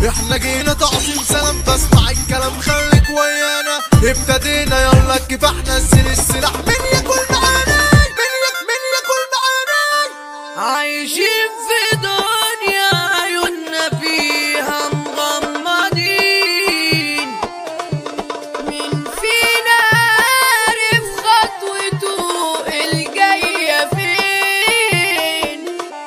احنا جينا تعظيم سلام تسمع الكلام خليك ويانا ابتدينا يلا كفاحنا نزل السلاح مين ياكل معانا مين ياكل مين ياكل معانا عايشين في دنيا عيوننا فيها مغمضين مين فينا عارف خطوته الجاية فين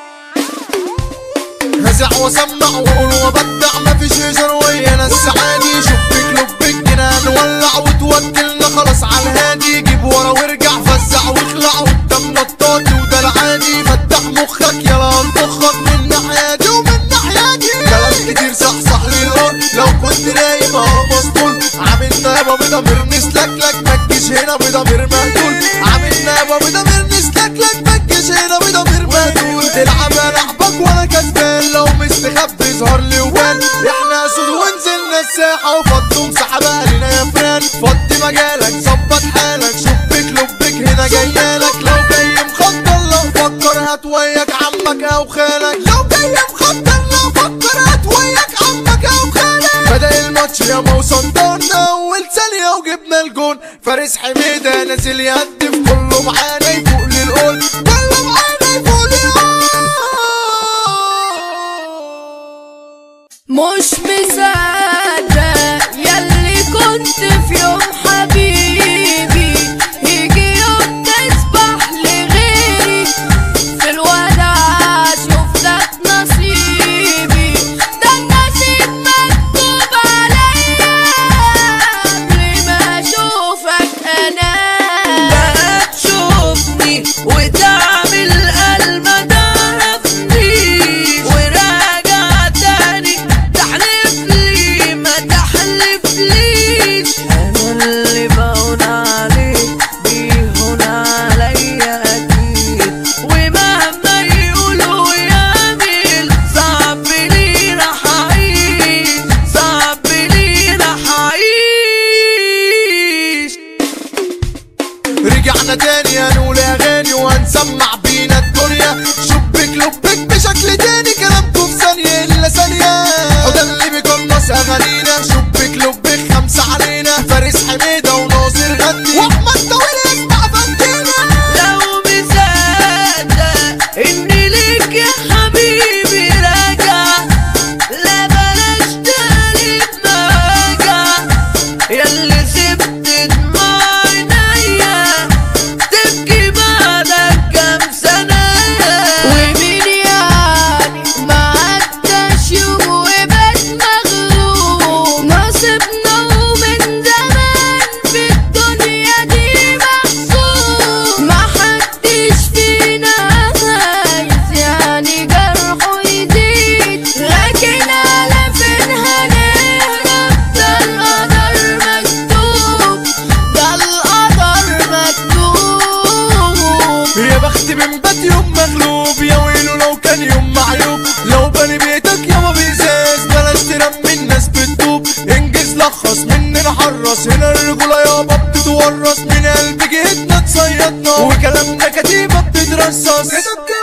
هزع وسمع واقول وبدع مفيش هزار ويانا السعادي شبك لبك جنان ولع وتوكلنا خلاص على الهادي جيب ورا وارجع فزع واخلع قدام نطاطي وده العادي فتح مخك يلا انطخك من ناحيتي ومن ناحيتي كلام كتير صح صح للقول لو كنت نايم اهو مسطول عاملنا يابا بضمير نسلكلك متجيش هنا بضمير مهدول عاملنا يابا بضمير نسلكلك متجيش هنا بضمير مهدول تلعب لعبك وانا كسبان لو مستخبي ظهر لي وبان احنا اسود ونزلنا الساحه وفضوا مساحه بقى لنا يا فران فضي مجالك ظبط حالك شبك لبك هنا جايالك لو جاي مخطر لو فكر هات وياك عمك او خالك لو جاي مخطر لو فكر هات وياك عمك او خالك بدا الماتش يا وصدرنا اول ثانيه وجبنا الجون فارس حميده نازل يهدف كله معانا يفوق للقول كله معانا يفوق للقول مش مصدق ياللي كنت في يوم حبيبي يجي يوم تسبح لغيري في الوداع شفتك نصيبي ده النصيب مكتوب عليا قبل ما اشوفك انا بقى تشوفني وتعمل قلب ما تعرفنيش وراجع تاني تحلف لي ما تحلفليش انا اللي بهون عليك بيهون عليا اكيد ومهما يقولوا يعمل صعب لي راح اعيش صعب لي راح اعيش رجعنا تاني هنقول اغاني وهنسمع بينا الدنيا شبك لبك بشكل تاني كلامكم في ثانية الا ثانية وده اللي بيقنص اغانينا شبك لبك خمسة علينا فارس حميدة وناصر غني واحمد طويل يسمع بنتنا لو مصدق اني ليك يا حبيبي راجع لا بلاش تقلب راجع ياللي سبت دموع عينيا تبكي بعدك كام سنة ومين يعني ما عداش يوم وبات مغلوب نصيبنا ومن زمان في الدنيا دي محسوب ما حدش فينا عايز يعني جرحه يزيد لكن على فين هنهرب ده القدر مكتوب ده القدر مكتوب يا بخت من بات يوم مغلوب يا ويله لو كان يوم معيوب لو بني بيتك يابا بيزاز بلاش ترمي الناس بتدوب انجز لخص مننا حرص هنا الرجولة يابا بتتورث من قلب جهتنا تصيدنا وكلامنا كتيبة بتترصص